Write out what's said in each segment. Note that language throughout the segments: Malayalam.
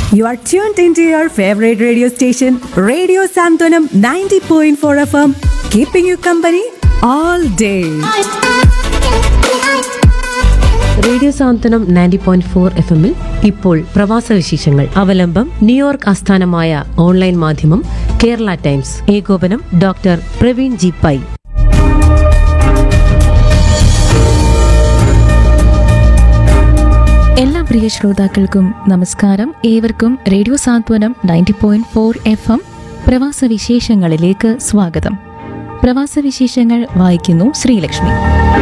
You are tuned into your favorite radio station, Radio Santonam 90.4 FM, keeping you company all day. Radio Santhwanam ninety point four F എമ്മിൽ ഇപ്പോൾ പ്രവാസ വിശേഷങ്ങൾ അവലംബം ന്യൂയോർക്ക് ആസ്ഥാനമായ ഓൺലൈൻ മാധ്യമം കേരള ടൈംസ് ഏകോപനം ഡോക്ടർ പ്രവീൺ ജി പൈ എല്ലാ പ്രിയ ശ്രോതാക്കൾക്കും നമസ്കാരം ഏവർക്കും radio Santhwanam ninety point four F M പ്രവാസ വിശേഷങ്ങളിലേക്ക് സ്വാഗതം പ്രവാസ വിശേഷങ്ങൾ വായിക്കുന്നു ശ്രീലക്ഷ്മി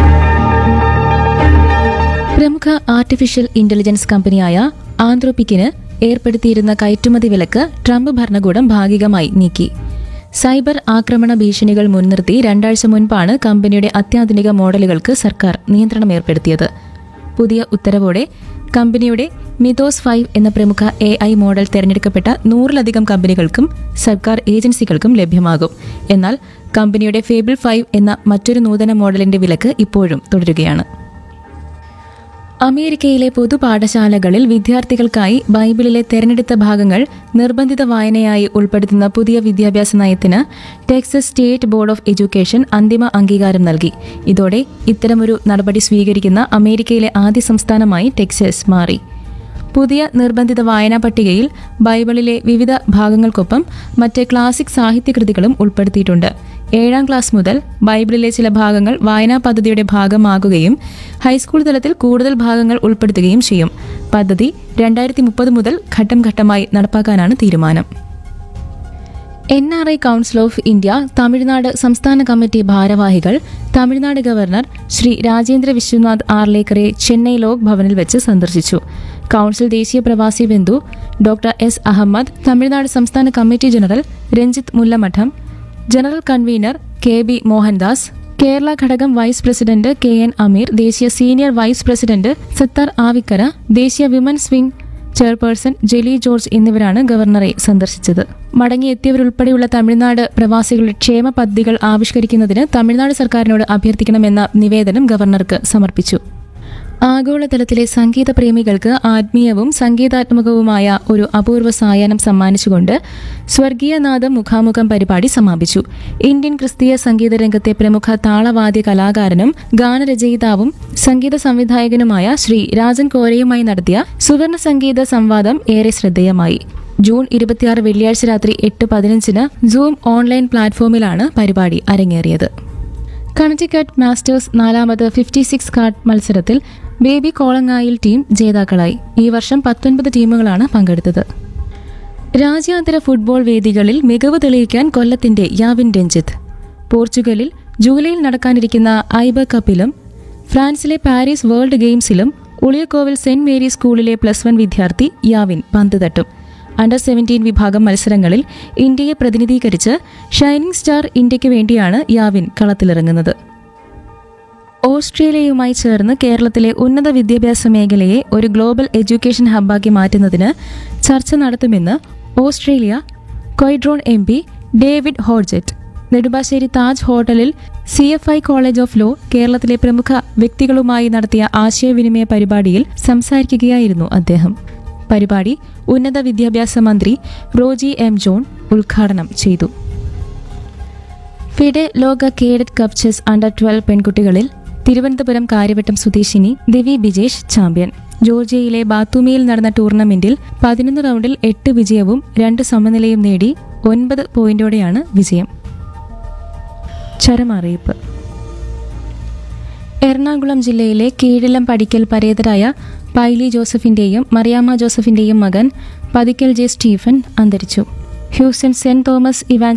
പ്രമുഖ ആർട്ടിഫിഷ്യൽ ഇന്റലിജൻസ് കമ്പനിയായ ആന്ത്രോപിക്കിന് ഏർപ്പെടുത്തിയിരുന്ന കയറ്റുമതി വിലക്ക് ട്രംപ് ഭരണകൂടം ഭാഗികമായി നീക്കി സൈബർ ആക്രമണ ഭീഷണികൾ മുൻനിർത്തി രണ്ടാഴ്ച മുൻപാണ് കമ്പനിയുടെ അത്യാധുനിക മോഡലുകൾക്ക് സർക്കാർ നിയന്ത്രണം ഏർപ്പെടുത്തിയത് പുതിയ ഉത്തരവോടെ കമ്പനിയുടെ മിതോസ് ഫൈവ് എന്ന പ്രമുഖ എ ഐ മോഡൽ തിരഞ്ഞെടുക്കപ്പെട്ട നൂറിലധികം കമ്പനികൾക്കും സർക്കാർ ഏജൻസികൾക്കും ലഭ്യമാകും എന്നാൽ കമ്പനിയുടെ ഫേബിൾ ഫൈവ് എന്ന മറ്റൊരു നൂതന മോഡലിന്റെ വിലക്ക് ഇപ്പോഴും തുടരുകയാണ് അമേരിക്കയിലെ പൊതുപാഠശാലകളിൽ വിദ്യാർത്ഥികൾക്കായി ബൈബിളിലെ തെരഞ്ഞെടുത്ത ഭാഗങ്ങൾ നിർബന്ധിത വായനയായി ഉൾപ്പെടുത്തുന്ന പുതിയ വിദ്യാഭ്യാസ നയത്തിന് Texas State Board of Education അന്തിമ അംഗീകാരം നൽകി ഇതോടെ ഇത്തരമൊരു നടപടി സ്വീകരിക്കുന്ന അമേരിക്കയിലെ ആദ്യ സംസ്ഥാനമായി ടെക്സസ് മാറി പുതിയ നിർബന്ധിത വായനാ പട്ടികയിൽ ബൈബിളിലെ വിവിധ ഭാഗങ്ങൾക്കൊപ്പം മറ്റ് ക്ലാസിക് സാഹിത്യകൃതികളും ഉൾപ്പെടുത്തിയിട്ടുണ്ട് ഏഴാം ക്ലാസ് മുതൽ ബൈബിളിലെ ചില ഭാഗങ്ങൾ വായനാ പദ്ധതിയുടെ ഭാഗമാകുകയും ഹൈസ്കൂൾ തലത്തിൽ കൂടുതൽ ഭാഗങ്ങൾ ഉൾപ്പെടുത്തുകയും ചെയ്യും പദ്ധതി രണ്ടായിരത്തി മുപ്പത് മുതൽ ഘട്ടം ഘട്ടമായി നടപ്പാക്കാനാണ് തീരുമാനം N R I council of India Tamil Nadu സംസ്ഥാന കമ്മിറ്റി ഭാരവാഹികൾ തമിഴ്നാട് ഗവർണർ ശ്രീ രാജേന്ദ്ര വിശ്വനാഥ് ആർലേക്കറെ ചെന്നൈ ലോക് ഭവനിൽ വെച്ച് സന്ദർശിച്ചു കൗൺസിൽ ദേശീയ പ്രവാസി ബന്ധു ഡോക്ടർ എസ് അഹമ്മദ് തമിഴ്നാട് സംസ്ഥാന committee general Ranjith Mullamadam general convener K B Mohandas Kerala ഘടകം vice president K N Ameer ദേശീയ senior vice president Sathar Avikkara ദേശീയ women's wing chairperson Jeli George എന്നിവരാണ് ഗവർണറെ സന്ദർശിച്ചത് മടങ്ങിയെത്തിയവരുൾപ്പെടെയുള്ള തമിഴ്നാട് പ്രവാസികളുടെ ക്ഷേമ പദ്ധതികൾ ആവിഷ്കരിക്കുന്നതിന് തമിഴ്നാട് സർക്കാരിനോട് അഭ്യർത്ഥിക്കണമെന്ന നിവേദനം ഗവർണർക്ക് സമർപ്പിച്ചു ആഗോളതലത്തിലെ സംഗീത പ്രേമികൾക്ക് ആത്മീയവും സംഗീതാത്മകവുമായ ഒരു അപൂർവ സായാഹ്നം സമ്മാനിച്ചുകൊണ്ട് സ്വർഗീയനാഥം മുഖാമുഖം പരിപാടി സമാപിച്ചു ഇന്ത്യൻ ക്രിസ്തീയ സംഗീത രംഗത്തെ പ്രമുഖ താളവാദ്യ കലാകാരനും ഗാനരചയിതാവും സംഗീത സംവിധായകനുമായ ശ്രീ രാജൻ കോരയുമായി നടത്തിയ സുവർണ സംഗീത സംവാദം ഏറെ ശ്രദ്ധേയമായി ജൂൺ ഇരുപത്തിയാറ് വെള്ളിയാഴ്ച രാത്രി എട്ട് പതിനഞ്ചിന് സൂം ഓൺലൈൻ പ്ലാറ്റ്ഫോമിലാണ് പരിപാടി അരങ്ങേറിയത് കണറ്റിക്കറ്റ് മാസ്റ്റേഴ്സ് നാലാമത് ഫിഫ്റ്റി സിക്സ് കാർഡ് മത്സരത്തിൽ ബേബി കോളങ്ങായിൽ ടീം ജേതാക്കളായി ഈ വർഷം പത്തൊൻപത് ടീമുകളാണ് പങ്കെടുത്തത് രാജ്യാന്തര ഫുട്ബോൾ വേദികളിൽ മികവ് തെളിയിക്കാൻ കൊല്ലത്തിന്റെ യാവിൻ രഞ്ജിത്ത് പോർച്ചുഗലിൽ ജൂലൈയിൽ നടക്കാനിരിക്കുന്ന ഐബ കപ്പിലും ഫ്രാൻസിലെ പാരീസ് വേൾഡ് ഗെയിംസിലും ഉളിയക്കോവിൽ സെന്റ് മേരി സ്കൂളിലെ പ്ലസ് വൺ വിദ്യാർത്ഥി യാവിൻ പന്ത് തട്ടും അണ്ടർ സെവൻറ്റീൻ വിഭാഗം മത്സരങ്ങളിൽ ഇന്ത്യയെ പ്രതിനിധീകരിച്ച് ഷൈനിങ് സ്റ്റാർ ഇന്ത്യയ്ക്ക് വേണ്ടിയാണ് യാവിൻ കളത്തിലിറങ്ങുന്നത് ഓസ്ട്രേലിയയുമായി ചേർന്ന് കേരളത്തിലെ ഉന്നത വിദ്യാഭ്യാസ മേഖലയെ ഒരു ഗ്ലോബൽ എഡ്യൂക്കേഷൻ ഹബ്ബാക്കി മാറ്റുന്നതിന് ചർച്ച നടത്തുമെന്ന് ഓസ്ട്രേലിയ കൊയ്ഡ്രോൺ എം പി ഡേവിഡ് ഹോർജറ്റ് നെടുമ്പാശ്ശേരി താജ് ഹോട്ടലിൽ C F I college of law കേരളത്തിലെ പ്രമുഖ വ്യക്തികളുമായി നടത്തിയ ആശയവിനിമയ പരിപാടിയിൽ സംസാരിക്കുകയായിരുന്നു അദ്ദേഹം പരിപാടി ഉന്നത വിദ്യാഭ്യാസ മന്ത്രി റോജി എം ജോൺ ഉദ്ഘാടനം ചെയ്തു ഫിഡെ ലോക cadet cup chess under twelve പെൺകുട്ടികളിൽ തിരുവനന്തപുരം കാര്യവട്ടം സ്വദേശിനി ദിവി ബിജേഷ് ചാമ്പ്യൻ ജോർജിയയിലെ ബാത്തുമിയിൽ നടന്ന ടൂർണമെന്റിൽ പതിനൊന്ന് റൗണ്ടിൽ എട്ട് വിജയവും രണ്ട് സമനിലയും നേടി ഒൻപത് പോയിന്റോടെയാണ് വിജയം ചരമറിയിപ്പ് എറണാകുളം ജില്ലയിലെ കീഴിലം പടിക്കൽ പരേതരായ പൈലി ജോസഫിന്റെയും മറിയാമ്മ ജോസഫിന്റെയും മകൻ പതിക്കൽ ജെ സ്റ്റീഫൻ അന്തരിച്ചു ഹ്യൂസ്റ്റൺ സെന്റ് തോമസ് ഇവാൻ